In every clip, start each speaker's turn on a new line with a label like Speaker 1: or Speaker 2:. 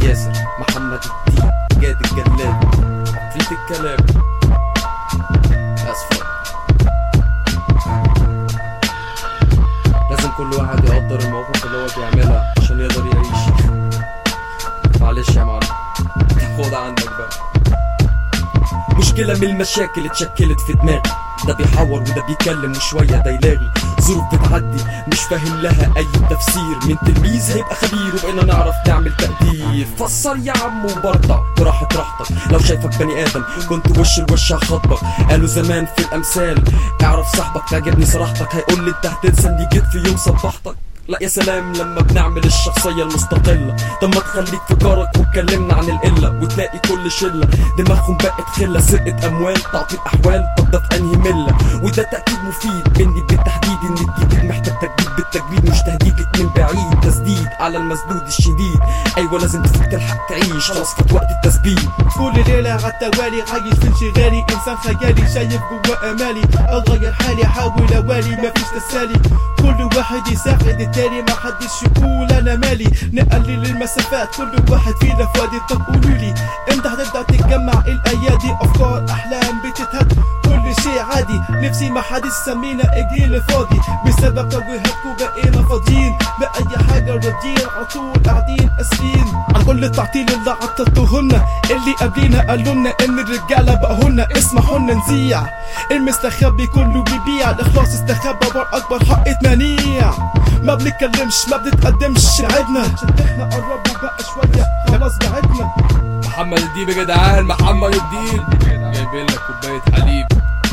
Speaker 1: ياسر محمد الدين جاد الجلاد عفريت الكلام اسفل لازم كل واحد يقدر المواقف اللي هو بيعملها عشان يقدر يعيش معلش يا معلم خد عندك بقى مشكلة من المشاكل اتشكلت في دماغي ده بيحور وده بيكلم وشوية ده يلاغي ظروف بتعدي مش فاهم لها أي تفسير من تلميذ هيبقى خبير وبقينا نعرف نعمل تقدير فسر يا عم وبرطع براحة راحتك لو شايفك بني آدم كنت وش الوش هخاطبك قالوا زمان في الأمثال اعرف صاحبك تعجبني صراحتك هيقول لي انت هتنسى اني جيت في يوم صبحتك لا يا سلام لما بنعمل الشخصية المستقلة طب ما تخليك في جارك واتكلمنا عن القلة وتلاقي كل شلة دماغهم بقت خلة سرقة أموال تعطيل أحوال طب ده في أنهي ملة وده تأكيد مفيد مني بالتحديد إن الجديد محتاج تجديد بالتجديد مش تهديد لك من بعيد تسديد على المسدود الشديد أيوة لازم تفوق تلحق تعيش خلاص فات وقت التثبيت
Speaker 2: كل ليلة عالتوالي عايش في انشغالي انسان خيالي شايف جوا امالي اغير حالي احاول اوالي مفيش تسالي كل واحد يساعد التاني ما حدش يقول انا مالي نقلل المسافات كل واحد فينا في وادي طب قولولي امتى هتبدا تتجمع الايادي افكار احلام بتتهد كل شيء عادي نفسي ما حد يسمينا الجيل فاضي بسبب توجيهاتكم بقينا فاضيين بأي حاجة راضيين على طول قاعدين اسفين عن كل التعطيل اللي عطلتوهن اللي قبلينا قالوا لنا ان الرجالة بقهن اسمحوا لنا نذيع المستخبي كله بيبيع الاخلاص استخبى ورا اكبر حق منيع ما بنتكلمش ما بنتقدمش بعدنا عشان احنا قربنا بقى شوية خلاص بعدنا
Speaker 3: محمد الدين يا جدعان محمد الدين جايبين لك كوبايه حليب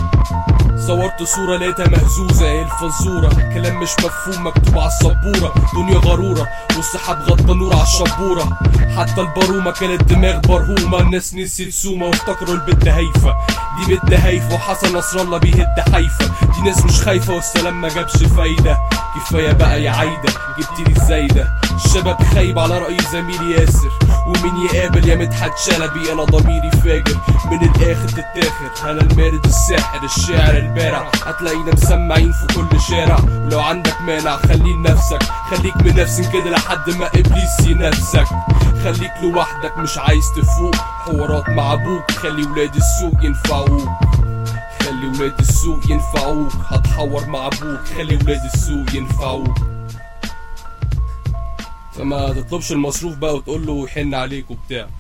Speaker 3: صورت صورة لقيتها مهزوزة ايه الفزورة كلام مش مفهوم مكتوب على السبورة دنيا غرورة والسحاب غطى نور على الشبورة حتى البارومة كانت دماغ برهومة الناس نسيت سومة وافتكروا البت هايفة دي بنت هايفة وحسن نصر الله بيهد حيفا دي ناس مش خايفة والسلام ما جابش فايدة كفاية بقى يا عايدة جبتلي الزايدة الشباب خايب على رأي زميلي ياسر ومين يقابل يا مدحت شلبي انا ضميري فاجر من الاخر تتاخر انا المارد الساحر الشاعر البارع هتلاقينا مسمعين في كل شارع ولو عندك مانع خليه لنفسك خليك منفسن كده لحد ما ابليس ينافسك خليك لوحدك مش عايز تفوق حوارات مع ابوك خلي ولاد السوق ينفعوك خلي ولاد السوق ينفعوك هتحور مع ابوك خلي ولاد السوق ينفعوك فما تطلبش المصروف بقى وتقول له يحن عليك وبتاع